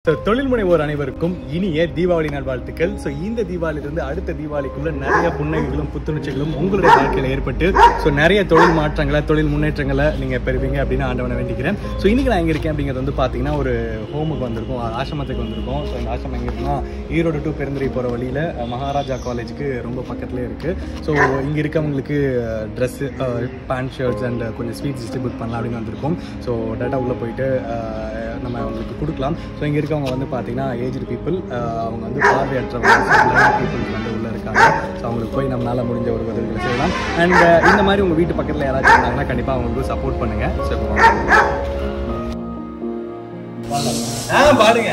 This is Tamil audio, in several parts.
So, தொழில் முனைவோர் அனைவருக்கும் இனிய தீபாவளி நல்வாழ்த்துக்கள் ஸோ இந்த தீபாவளியிலிருந்து அடுத்த தீபாவளிக்குள்ள நிறைய புன்னகைகளும் புத்துணர்ச்சிகளும் உங்களுடைய வாழ்க்கையில் ஏற்பட்டு ஸோ நிறைய தொழில் மாற்றங்களை தொழில் முன்னேற்றங்களை நீங்கள் பெறுவீங்க அப்படின்னு ஆண்டவனை வேண்டிக்கிறேன் ஸோ இன்னைக்கு நான் எங்கே இருக்கேன் அப்படிங்கிறது வந்து பார்த்தீங்கன்னா ஒரு ஹோமுக்கு வந்திருக்கோம் ஆசிரமத்துக்கு வந்திருக்கோம் ஸோ இந்த ஆசிரமம் எங்கே இருக்குன்னா ஈரோடு டு பெருந்துறை போகிற வழியில் மகாராஜா காலேஜுக்கு ரொம்ப பக்கத்துலேயே இருக்குது ஸோ இங்கே இருக்கவங்களுக்கு ட்ரெஸ்ஸு பேண்ட் ஷர்ட்ஸ் அண்ட் கொஞ்சம் ஸ்வீட்ஸ் டிஸ்ட்ரிபியூட் பண்ணலாம் அப்படின்னு வந்திருக்கோம் ஸோ டேட்டா உள்ளே போயிட்டு அஹ், நம்ம அவங்களுக்கு கொடுக்கலாம் ஸோ இங்கே இருக்கவங்க வந்து பார்த்தீங்கன்னா ஏஜ்டு பீப்புள் அவங்க வந்து பார்வையற்றவங்க பீப்புள் வந்து உள்ளே இருக்காங்க ஸோ அவங்களுக்கு போய் நம்மளால் முடிஞ்ச ஒரு உதவிகளை செய்யலாம் அண்ட் இந்த மாதிரி உங்கள் வீட்டு பக்கத்தில் யாராச்சும் இருந்தாங்கன்னா கண்டிப்பாக அவங்களுக்கு சப்போர்ட் பண்ணுங்கள் ஸோ இப்போ வாங்க. ஆ பாடுங்க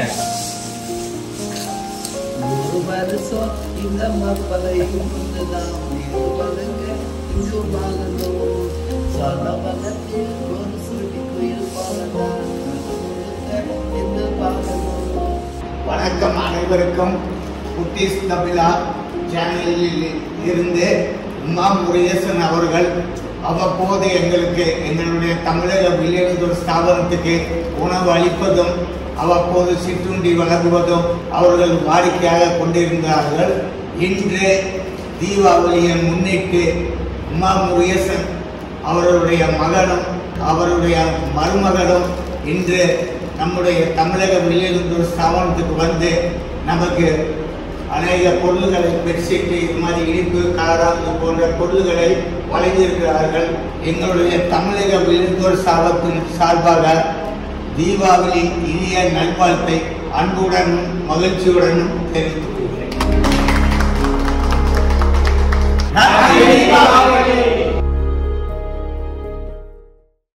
நூறு வருஷம் இந்த மப்பலையும் கொண்டுதான் நீரு பதுங்க இங்கு வாழணும் சதவனத்தில் ஒரு சுருட்டி குயில் பாடலாம் இந்த பாடணும் வணக்கம் அனைவருக்கும் குட்டீஸ் தமிழா சேனலில் இருந்து உமா முருகேசன் அவர்கள் அவ்வப்போது எங்களுக்கு எங்களுடைய தமிழக வில்லியனூர் ஸ்தாபனத்துக்கு உணவு அளிப்பதும் அவ்வப்போது சிற்றுண்டி வழங்குவதும் அவர்கள் வாடிக்கையாக கொண்டிருந்தார்கள் இன்று தீபாவளியை முன்னிட்டு உமா முருகேசன் அவர்களுடைய மகனும் அவருடைய மருமகனும் இன்று நம்முடைய தமிழக வில்லியனூர் ஸ்தாபனத்துக்கு வந்து நமக்கு அநேக பொருள்களை பெட்ஷீட் இது மாதிரி இனிப்பு காரம் இது போன்ற பொருள்களை வழங்கியிருக்கிறார்கள் எங்களுடைய தமிழக வில்லியனூர் ஸ்தாபனத்தின் சார்பாக தீபாவளி இனிய நல்வாழ்த்தை அன்புடனும் மகிழ்ச்சியுடனும் தெரிவித்துக் கொள்கிறேன் Happy Diwali!